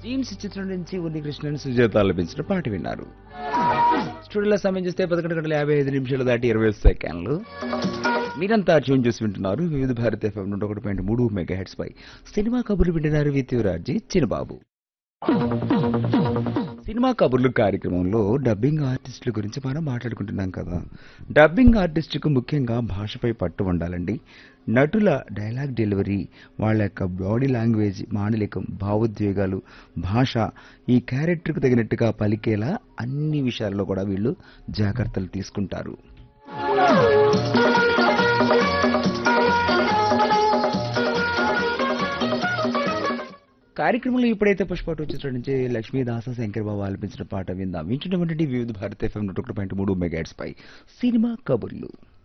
jeans చిత్రం నుంచి ఉన్ని కృష్ణన్ సుజాత ఆలపించిన పాట విన్నారు స్టూడియోలో సమయం చూస్తే పదకొండు గంటల యాభై ఐదు నిమిషాలు దాటి ఇరవై సెకండ్లు మీరంతా ట్యూన్ చేసి వింటున్నారు వివిధ భారత ఎఫ్ఎం నూట ఒకటి పాయింట్ మూడు మెగా హెడ్స్ పై సినిమా కబుర్లు వింటున్నారు విత్యురాజీ చిన్నబాబు సినిమా కబుర్లు కార్యక్రమంలో డబ్బింగ్ ఆర్టిస్టుల గురించి మనం మాట్లాడుకుంటున్నాం కదా డబ్బింగ్ ఆర్టిస్టుకు ముఖ్యంగా భాషపై పట్టు ఉండాలండి నటుల డైలాగ్ డెలివరీ వాళ్ళ యొక్క బాడీ లాంగ్వేజ్ మాండలికం భావోద్వేగాలు భాష ఈ క్యారెక్టర్కు తగినట్టుగా పలికేలా అన్ని విషయాల్లో కూడా వీళ్ళు జాగ్రత్తలు తీసుకుంటారు కార్యక్రమంలో ఇప్పుడైతే పుష్ప చిత్రం నుంచి లక్ష్మీదాస శంకర్ బాబు ఆలపించిన పాట విందాం వింటున్నటువంటి వివిధ భారత ఎఫ్ఎం నూట ఒకటి పాయింట్ మూడు మెగాట్స్ పై సినిమా కబుర్లు